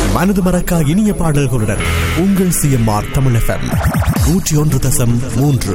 மனது மறக்கா இனிய பாடல்களுடன் உங்கள் சிஎம்ஆர் தமிழ் எஃப்எம் நூற்றி ஒன்று தசம் மூன்று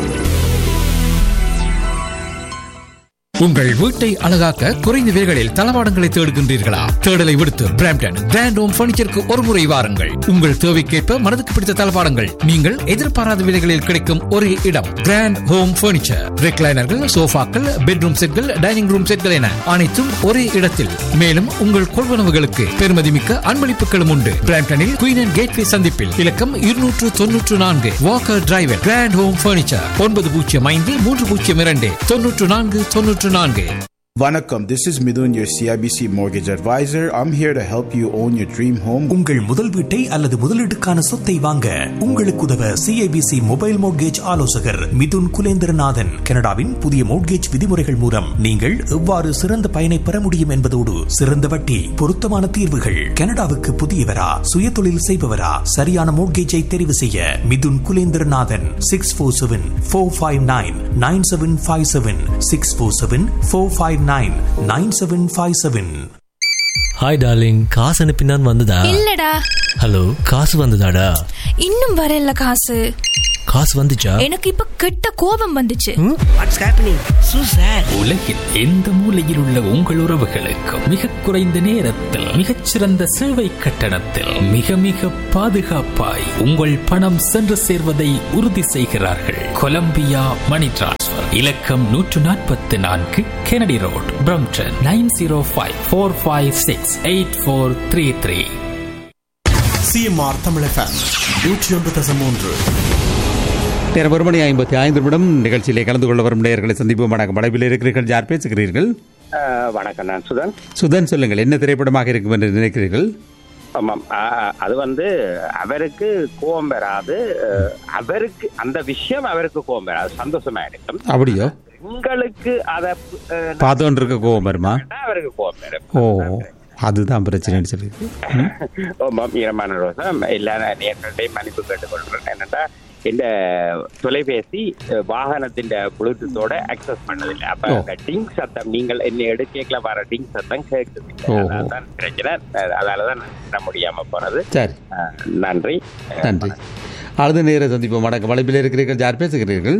உங்கள் வீட்டை அழகாக்க குறைந்த விலைகளில் தளவாடங்களை தேடுகின்றீர்களா தேடலை விடுத்து பிராம்டன் கிராண்ட் ஹோம் பர்னிச்சருக்கு ஒரு முறை வாருங்கள் உங்கள் தேவைக்கேற்ப மனதுக்கு பிடித்த தளவாடங்கள் நீங்கள் எதிர்பாராத விலைகளில் கிடைக்கும் ஒரே இடம் கிராண்ட் ஹோம் பர்னிச்சர் ரெக்லைனர்கள் சோஃபாக்கள் பெட்ரூம் செட்கள் டைனிங் ரூம் செட்கள் என அனைத்தும் ஒரே இடத்தில் மேலும் உங்கள் கொள்வனவுகளுக்கு பெருமதிமிக்க அன்பளிப்புகளும் உண்டு பிராம்டனில் குயின் அண்ட் கேட்வே சந்திப்பில் இலக்கம் இருநூற்று தொன்னூற்று நான்கு walker drive grand home furniture ஒன்பது பூஜ்ஜியம் ஐந்து மூன்று பூஜ்ஜியம் இரண்டு தொன்னூற்று நான்கு தொன்னூற்று நான்கு Vanakkam, this is Midun, your CIBC mortgage advisor. I'm here to help you own your dream home. உங்கள் முதல் வீட்டை அல்லது முதலீட்டுக்கான சொத்தை வாங்க உங்களுக்கு உதவ சிஐபிசி மொபைல் மோட்கேஜ் ஆலோசகர் மிதுன் குலேந்திரநாதன் கனடாவின் புதிய மோட்கேஜ் விதிமுறைகள் மூலம் நீங்கள் எவ்வாறு சிறந்த பயனை பெற முடியும் என்பதோடு சிறந்த வட்டி பொருத்தமான தீர்வுகள் கனடாவுக்கு புதியவரா சுயதொழில் செய்பவரா சரியான மோட்கேஜை தெரிவு செய்ய Mithun Kulendranathan six four seven four five nine nine seven five seven six four seven four five nine nine seven five seven hi darling காசு அனுப்பினான் வந்ததா இல்லடா ஹலோ காசு வந்ததாடா இன்னும் வரல காசு காசு வந்துச்சா எனக்கு இப்ப கெட்ட கோபம் வந்துச்சு வாட்ஸ் ஹேப்பனிங் சூ சார் உலகில் எந்த மூலையில் உள்ள உங்கள் உறவுகளுக்கு மிக குறைந்த நேரத்தில் மிகச்சிறந்த சேவை கட்டணத்தில் மிக மிக பாதுகாப்பாய் உங்கள் பணம் சென்று சேர்வதை உறுதி செய்கிறார்கள் கொலம்பியா மணி டிரான்ஸ்ஃபர் இலக்கம் நூற்று நாற்பத்தி நான்கு Kennedy road Brampton nine zero five four five six eight four three three C M R Tamil F M நூற்றி ஒன்று தசம் மூன்று நேரம் ஒரு மணி ஐம்பத்தி ஐந்து நிமிடம் நிகழ்ச்சியிலே கலந்து கொள்ள வரும் நேயர்களை சந்திப்போம் வணக்கம் படைப்பில் இருக்கிறீர்கள் யார் பேசுகிறீர்கள் வணக்கம் நான் சுதன் சுதன் சொல்லுங்கள் என்ன திரைப்படமாக இருக்கும் என்று நினைக்கிறீர்கள் ஆமாம் ஆ, அது வந்து அவருக்கு கோபம் வராது அஹ், அவருக்கு அந்த விஷயம் அவருக்கு கோபம் வராது சந்தோஷமா இருக்கும் அப்படியோ உங்களுக்கு அதை அஹ், பார்த்தோன்னு இருக்க கோவம் வருமா அவருக்கு கோபம் வரும் ஓ அதுதான் பிரச்சனைன்னு சொல்லி ஆமாம் ஈரமான ரோசம் எல்லா நேர்கள்டையும் மன்னிப்பு கேட்டுக்கொள்கிறேன் என்னன்னா இந்த தொலைபேசி அஹ், வாகனத்தின் ப்ளூடூத்தோட அக்சஸ் பண்ணதில்லை அப்ப ஓ. அந்த டிங் சத்தம் நீங்கள் என்ன எடுக்கல வர டிங் சத்தம் கேட்குது ஓ. அதான் பிரச்சனை அஹ், அதாலதான் நான் முடியாம போனது சரி அஹ், நன்றி அஹ், நன்றி அடுத்த நேர சந்திப்போம் வணக்கம் வளைப்பில் இருக்கிறீர்கள் யார் பேசுகிறீர்கள்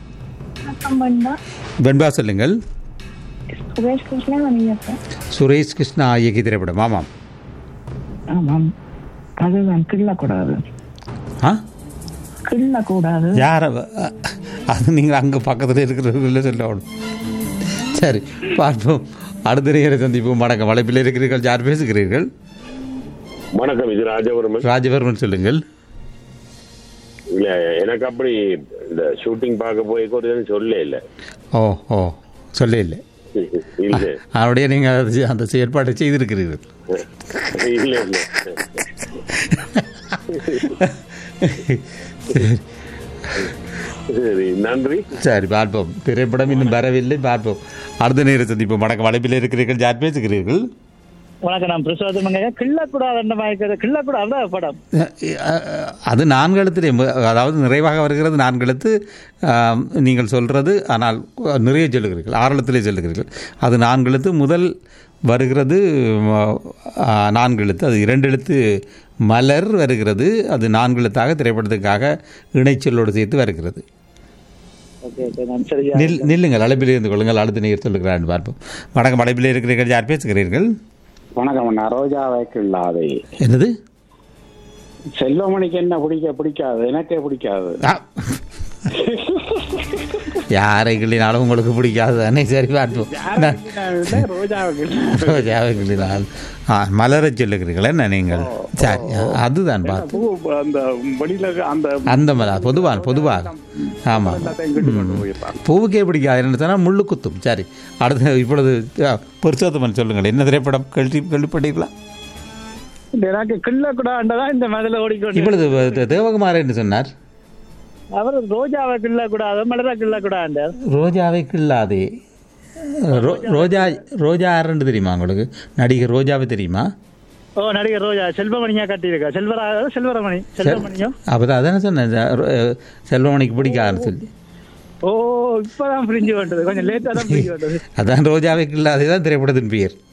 வெண்பா சொல்லுங்கள் சுரேஷ் கிருஷ்ணா மணியப்பன் சுரேஷ் கிருஷ்ணா இயக்கி திரைப்படம் ஆமாம் ஆமாம் அதுதான் கிள்ளக்கூடாது ஆ கிள்ளக்கூடாது யார் அவ? அது நீங்கள் அங்கே பக்கத்தில் இருக்கிறவர்கள சொல்லணும் சரி பார்ப்போம் அடுத்த நேர சந்திப்போம் வணக்கம் வளைப்பில் இருக்கிறீர்கள் யார் பேசுகிறீர்கள் வணக்கம் இது ராஜவர்மன் ராஜவர்மன் சொல்லுங்கள் இல்ல எனக்கு அப்படி இந்த ஷூட்டிங் பார்க்க போய் ஒரு சொல்ல இல்ல ஓ ஓ சொல்ல இல்லை இல்ல அவருடைய நீங்கள் அது- அந்த செயற்பாட்டை செய்திருக்கிறீர்கள் இல்ல இல்ல சரி நன்றி சரி பார்ப்போம் திரைப்படம் இன்னும் வரவில்லை பார்ப்போம் அடுத்த நேர சந்திப்போம் வணக்கம் வளைப்பில் இருக்கிறீர்கள் யார் பேசுகிறீர்கள் வணக்கம் நான் பிரசோதமங்க கிள்ளக்கூடாது அந்த மாதிரி கிள்ளக்கூடாது படம் அது நான்கு எழுத்திலே மு- அதாவது நிறைவாக வருகிறது நான்கு எழுத்து ஆம், நீங்கள் சொல்கிறது ஆனால் நிறைய சொல்லுகிறீர்கள் ஆறு எழுத்திலே சொல்லுகிறீர்கள் அது நான்கு எழுத்து முதல் வருகிறது ஆ, நான்கு எழுத்து அது இரண்டு எழுத்து மலர் வருகிறது அது நான்கு எழுத்தாக திரைப்படத்துக்காக இணைச்சொல்லோடு சேர்த்து வருகிறது ஓகே ஓகே நான் சரியா நில் நில்லுங்கள் அழைப்பில் இருந்து கொள்ளுங்கள் அடுத்த நேர் சொல்லுகிறான் பார்ப்போம் வணக்கம் அழைப்பில் இருக்கிறீர்கள் யார் பேசுகிறீர்கள் வணக்கம் அண்ணா ரோஜாவைக்கு இல்லாதே என்னது செல்வமணிக்கு என்ன பிடிக்க பிடிக்காது எனக்கே பிடிக்காது ஆ. யாரை கிள்ளினாலும் உங்களுக்கு பிடிக்காது தானே சரி பார்ப்போம் நான் ரோஜாவுக்கு ரோஜாவை கிள்ளினால் ஆ மலரை சொல்லுகிறீர்கள் என்ன நீங்கள் சரி அதுதான் பார்த்து பூ அந்த வெளியில அந்த அந்த மலர் பொதுவாக பொதுவாக ஆமாம் எல்லாத்தையும் கட்டி கொண்டு போயிருப்பாங்க பூவுக்கே பிடிக்காது என்ன சொன்னால் முள்ளு குத்தும் சரி அடுத்து இப்பொழுது புருஷோத்தமன் சொல்லுங்கள் என்ன திரைப்படம் கேள்வி கேள்விப்பட்டீர்களா எனக்கு கிள்ளக்கூடாதுதான் இந்த மதில ஓடிக்கொண்டு இப்பொழுது தே- தேவகுமார் என்று சொன்னார் அவர் ரோஜாவை கிள்ளக்கூடாது மலரை கிள்ளக்கூடாது ரோஜாவை கிள்ளாதே ரோ- ரோஜா ரோஜா யாருன்னு தெரியுமா உங்களுக்கு நடிகர் ரோஜாவை தெரியுமா ஓ நடிகர் ரோஜா செல்வமணியா கட்டியிருக்கா செல்வரா செல்வரமணி செல்வமணியோ அப்போ அதானே சொன்னேன் செ- ரோ- செல்வமணிக்கு பிடிக்காதுன்னு சொல்லி ஓ இப்பதான் புரிஞ்சு வந்தது கொஞ்சம் லேட்டா தான் புரிஞ்சு வந்தது அதான் ரோஜாவை கிள்ளாதே தான் திரைப்படத்தின் பெயர்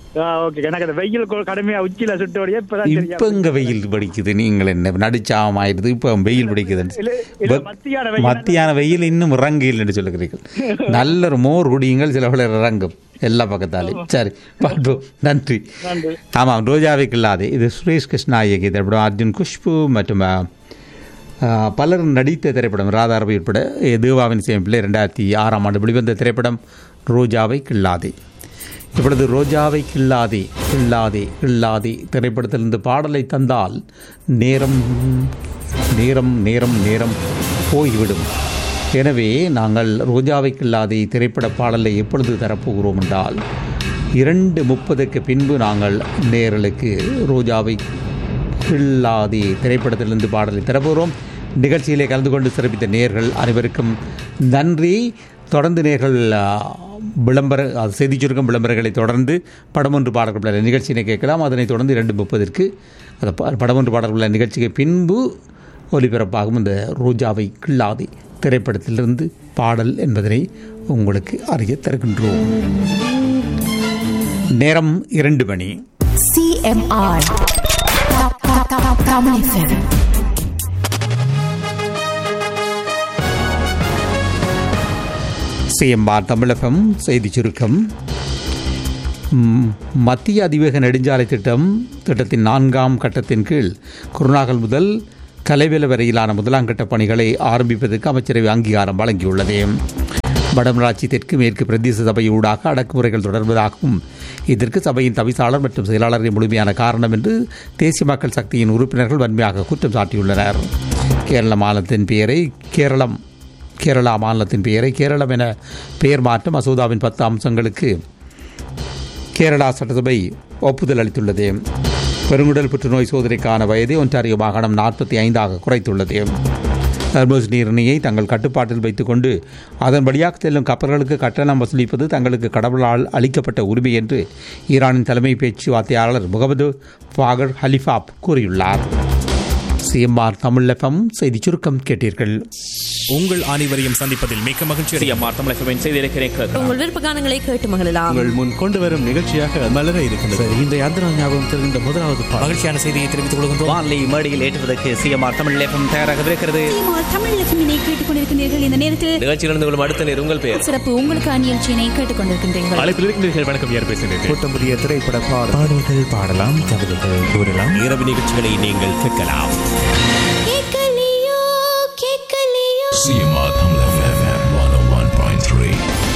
ஓகே எனக்கு அந்த வெயில் கொ- கடுமையா உச்சியில சுட்டோடைய இப்பதான் இப்ப தெரியும் இங்க வெயில் பிடிக்குது நீங்கள் என்ன நடிச்சாம ஆயிடுது இப்ப வெயில் பிடிக்குதுன்னு இல்ல, இல்ல, வெ- மத்தியான வெயில். மத்தியான வெயில் இன்னும் இறங்கில் என்று சொல்லுகிறீர்கள் நல்ல ஒரு மோர் குடியுங்கள் சில பல இறங்கும் எல்லா பக்கத்தாலையும் சரி பார்ப்போம் நன்றி நன்றி. ஆமாம் ரோஜாவை கில்லாதே இது சுரேஷ் கிருஷ்ணா இயக்கிய திரைப்படம் அர்ஜுன் குஷ்பு மற்றும் ஆ, ஆ, பலர் நடித்த திரைப்படம் ராதாரவி உட்பட ஏ, தேவாவின் சேமிப்பில் ரெண்டாயிரத்தி ஆறாம் ஆண்டு வெளிவந்த திரைப்படம் ரோஜாவை கில்லாதே இப்பொழுது ரோஜாவை கில்லாதே கில்லாதே கில்லாதே திரைப்படத்திலிருந்து பாடலை தந்தால் நேரம் நேரம் நேரம் நேரம் போய்விடும் எனவே நாங்கள் ரோஜாவை கில்லாதே திரைப்பட பாடலை எப்பொழுது தரப்போகிறோம் என்றால் இரண்டு முப்பதுக்கு பின்பு நாங்கள் நேரலுக்கு ரோஜாவை கில்லாதே திரைப்படத்திலிருந்து பாடலை தரப்போகிறோம் நிகழ்ச்சியிலே கலந்து கொண்டு சிறப்பித்த நேர்கள் அனைவருக்கும் நன்றி தொடர்ந்து நேர்கள் ஆ, விளம்பர அது செய்தி சுருக்கம் விளம்பரங்களை தொடர்ந்து படம் ஒன்று பாடல்கள் நிகழ்ச்சியினை கேட்கலாம் அதனைத் தொடர்ந்து இரண்டு முப்பதற்கு அந்த ப- படம் ஒன்று பாடல்கள் நிகழ்ச்சிக்கு பின்பு ஒலிபரப்பாகும் இந்த ரோஜாவை கில்லாதே திரைப்படத்திலிருந்து பாடல் என்பதனை உங்களுக்கு அறிய தருகின்றோம் நேரம் இரண்டு மணி CMR. Tamil FM. சிஎம்ஆர் தமிழகம் செய்தி சுருக்கம் ம், மத்திய அதிவேக நெடுஞ்சாலை திட்டம் திட்டத்தின் நான்காம் கட்டத்தின் கீழ் குருநாகல் முதல் கலைவேல வரையிலான முதலாம் கட்ட பணிகளை ஆரம்பிப்பதற்கு அமைச்சரவை அங்கீகாரம் வழங்கியுள்ளது வடமராட்சி தெற்கு மேற்கு பிரதேச சபை ஊடாக அடக்குமுறைகள் தொடர்வதாகவும் இதற்கு சபையின் தவிசாளர் மற்றும் செயலாளரின் முழுமையான காரணம் என்று தேசிய மக்கள் சக்தியின் உறுப்பினர்கள் வன்மையாக குற்றம் சாட்டியுள்ளனர் கேரள மாநிலத்தின் பெயரை கேரளம் கேரளா மாநிலத்தின் பெயரை கேரளம் என பெயர் மாற்றம் மசோதாவின் பத்து அம்சங்களுக்கு கேரளா சட்டசபை ஒப்புதல் அளித்துள்ளது பெருங்குடல் புற்றுநோய் சோதனைக்கான வயதை ஒன்றாரியோ மாகாணம் நாற்பத்தி ஐந்தாக குறைத்துள்ளது ஹர்மோஸ் நீரிணையை தங்கள் கட்டுப்பாட்டில் வைத்துக்கொண்டு அதன் வழியாக செல்லும் கப்பல்களுக்கு கட்டணம் வசூலிப்பது தங்களுக்கு கடவுளால் அளிக்கப்பட்ட உரிமை என்று ஈரானின் தலைமை பேச்சுவார்த்தையாளர் முகமது ஃபாகர் ஹலிஃபாப் கூறியுள்ளார் சிஎம்ஆர் தமிழ் எஃப்எம் செய்தி சுருக்கம் கேட்டீர்கள் உங்கள் அனைவரையும் சந்திப்பதில் மிக்க மகிழ்ச்சி சிஎம்ஆர் தமிழ் எஃப்எம் செய்திருக்கிறேன் உங்கள் விருப்ப கானங்களை கேட்டு மகிழலாம் உங்கள் முன் கொண்டு வரும் நிகழ்ச்சியாக மலர இருக்கின்றது இந்த யாத்திரா ஞாபகம் தெரிந்த முதலாவது மகிழ்ச்சியான செய்தியை தெரிவித்துக் கொள்கின்றோம் வான்லி மேடையில் ஏற்றுவதற்கு சிஎம்ஆர் தமிழ் எஃப்எம் தயாராக இருக்கிறது தமிழ் எஃப்எம்மினை கேட்டுக்கொண்டிருக்கின்றீர்கள் இந்த நேரத்தில் நிகழ்ச்சியில் இருந்து கொள்ளும் அடுத்த நேர் உங்கள் பெயர் சிறப்பு உங்களுக்கு நிகழ்ச்சியினை கேட்டுக்கொண்டிருக்கின்றீர்கள் அழைப்பில் இருக்கின்றீர்கள் வணக்கம் யார் பேசுகிறீர்கள் புத்தம் புதிய திரைப்பட பாடல் பாடல்கள் பாடலாம் கவிதைகள் கூறலாம் இரவு நிகழ்ச்சிகளை நீங்கள் கேட்கலாம் கேட்கலையோ கேட்கலையோ CMR Tamil FM 101.3.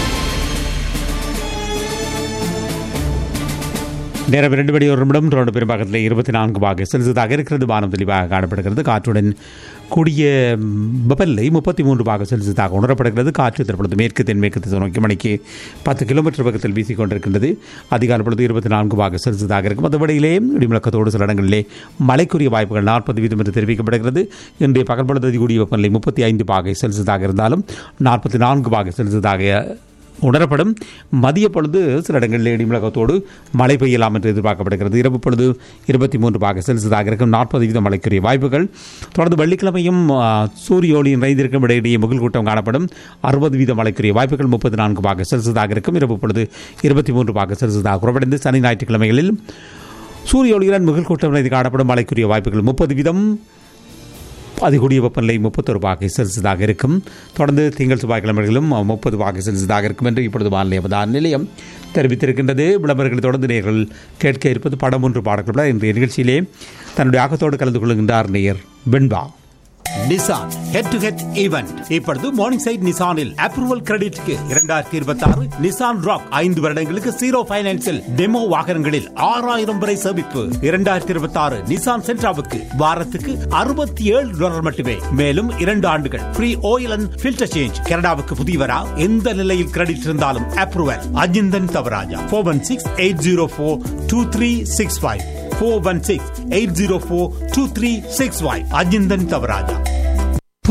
நேரம் இரண்டு மணி ஒரு நிமிடம் தொடர்ந்து பெரும்பாகத்தில் இருபத்தி நான்கு பாக செல்சியஸாக இருக்கிறது வானம் தெளிவாக காணப்படுகிறது காற்றுடன் கூடிய வெப்பநிலை முப்பத்தி மூன்று பாக செல்சியஸாக உணரப்படுகிறது காற்று தற்பொழுது மேற்கு தென்மேற்கு திசை நோக்கி மணிக்கு பத்து கிலோமீட்டர் பக்கத்தில் வீசிக் கொண்டிருக்கின்றது அதிகாலை பொழுது இருபத்தி நான்கு பாக செல்சியஸாக இருக்கும் அந்த வழியிலே இடிமுழக்கத்தோடு சில இடங்களிலே மழைக்குரிய வாய்ப்புகள் நாற்பது வீதம் என்று தெரிவிக்கப்படுகிறது இன்றைய பகல் பொழுது அதிகூடிய வெப்பநிலை முப்பத்தி ஐந்து பாகை செல்சியஸாக இருந்தாலும் நாற்பத்தி நான்கு பாகை செல்சியஸாக உணரப்படும் மதிய பொழுது சில இடங்களில் இடிமுழக்கத்தோடு மழை பெய்யலாம் என்று எதிர்பார்க்கப்படுகிறது இரவு பொழுது இருபத்தி மூன்று பாக செல்சியஸாக இருக்கும் நாற்பது வீதம் மழைக்குரிய வாய்ப்புகள் தொடர்ந்து வெள்ளிக்கிழமையும் ஆ, சூரிய ஒளி நிறைந்திருக்கும் இடையிடையே முகில் கூட்டம் காணப்படும் அறுபது வீதம் மழைக்குரிய வாய்ப்புகள் முப்பத்தி நான்கு பாக செல்சியஸாக இருக்கும் இரவு பொழுது இருபத்தி மூன்று பாக செல்சியஸாக குறைவடைந்து சனி ஞாயிற்றுக்கிழமைகளில் சூரிய ஒளியுடன் முகில் கூட்டம் நிறைந்து காணப்படும் மழைக்குரிய வாய்ப்புகள் முப்பது வீதம் அதிகூடிய வெப்பநிலை முப்பத்தொரு பாகை செல்சியஸாக இருக்கும் தொடர்ந்து திங்கள் செவ்வாய்க்கிழமைகளிலும் முப்பது பாகை செல்சியஸாக இருக்கும் என்று இப்பொழுது வானிலை அவதான நிலையம் தெரிவித்திருக்கின்றது விளம்பரங்களை தொடர்ந்து நேர்கள் கேட்க இருப்பது படம் ஒன்று பாடல்கள் இன்றைய நிகழ்ச்சியிலே தன்னுடைய ஆக்கத்தோடு கலந்து கொள்கின்றார் நேயர் Venba Nissan head to head event இப்பொழுது மார்னிங் சைட் நிசானில் அப்ரூவல் கிரெடிட்க்கு இரண்டாயிரத்தி இருபத்தி ஆறு நிசான் ராக் ஐந்து வருடங்களுக்கு ஜீரோ பைனான்சில் டெமோ வாகனங்களில் ஆறாயிரம் வரை சேமிப்பு இரண்டாயிரத்தி இருபத்தி ஆறு நிசான் சென்ட்ராவுக்கு வாரத்துக்கு அறுபத்தி ஏழு டாலர் மட்டுமே மேலும் இரண்டு ஆண்டுகள் free oil and filter change கனடாவுக்கு புதியவரா எந்த நிலையில் கிரெடிட் இருந்தாலும் approval Ajinthan Thavaraja four one six eight zero four two three six five four one six eight zero four two three six five Ajinthan Thavaraja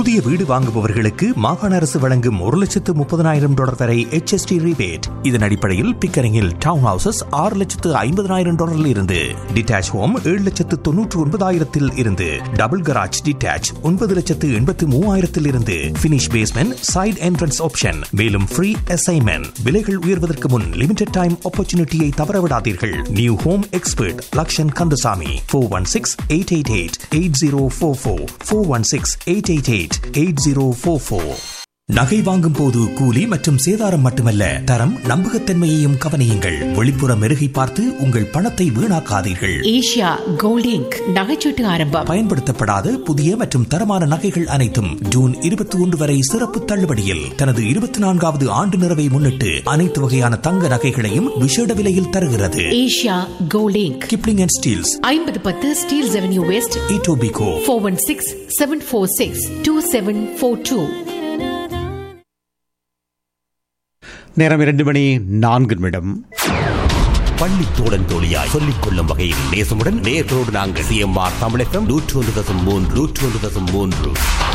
புதிய வீடு வாங்குபவர்களுக்கு மாகாண அரசு வழங்கும் ஒரு லட்சத்து முப்பதனாயிரம் டாலர் வரை HST rebate இதன் அடிப்படையில் பிக்கரிங்கில் டவுன் ஹவுசஸ் ஆறு லட்சத்து ஐம்பதனாயிரம் டாலரில் இருந்து டிட்டாச் ஹோம் ஏழு லட்சத்து தொன்னூற்று ஒன்பதாயிரத்தில் இருந்து டபுள் கராஜ் டிட்டாச் ஒன்பது லட்சத்து எண்பத்து மூவாயிரத்தில் இருந்து finish basement side entrance option மேலும் ஃப்ரீ அசைன்மெண்ட் விலைகள் உயர்வதற்கு முன் லிமிடெட் டைம் ஆப்பர்ச்சுனிட்டியை தவறவிடாதீர்கள் new home expert Lakshan Kandasamy four one six eight eight eight eight zero four four four one six eight eight eight eight zero four four நகை வாங்கும் போது கூலி மற்றும் சேதாரம் மட்டுமல்ல தரம் நம்பகத்தன்மையையும் கவனியுங்கள் வெளிப்புற மெருகை பார்த்து உங்கள் பணத்தை வீணாக்காதீர்கள் ஏஷியா கோல்ட் இங்க் நகைச்சீட்டு ஆரம்பம் பயன்படுத்தப்படாத புதிய மற்றும் தரமான நகைகள் அனைத்தும் ஜூன் இருபத்தி ஒன்று வரை சிறப்பு தள்ளுபடியில் தனது இருபத்தி நான்காவது ஆண்டு நிறைவை முன்னிட்டு அனைத்து வகையான தங்க நகைகளையும் விசேட விலையில் தருகிறது Asia gold inc Kipling and Steeles ஐம்பது பத்து Steeles avenue west Etobicoke four one six seven four six two seven four two நேரம் இரண்டு மணி நான்கு நிமிடம் பள்ளி தோழன் தோழியாய் சொல்லிக் கொள்ளும் வகையில் நேசமுடன் நேர்களோடு நாங்கள் சிஎம்ஆர் தமிழகம் நூற்று ஒன்று தசம் மூன்று நூற்று ஒன்று தசம் மூன்று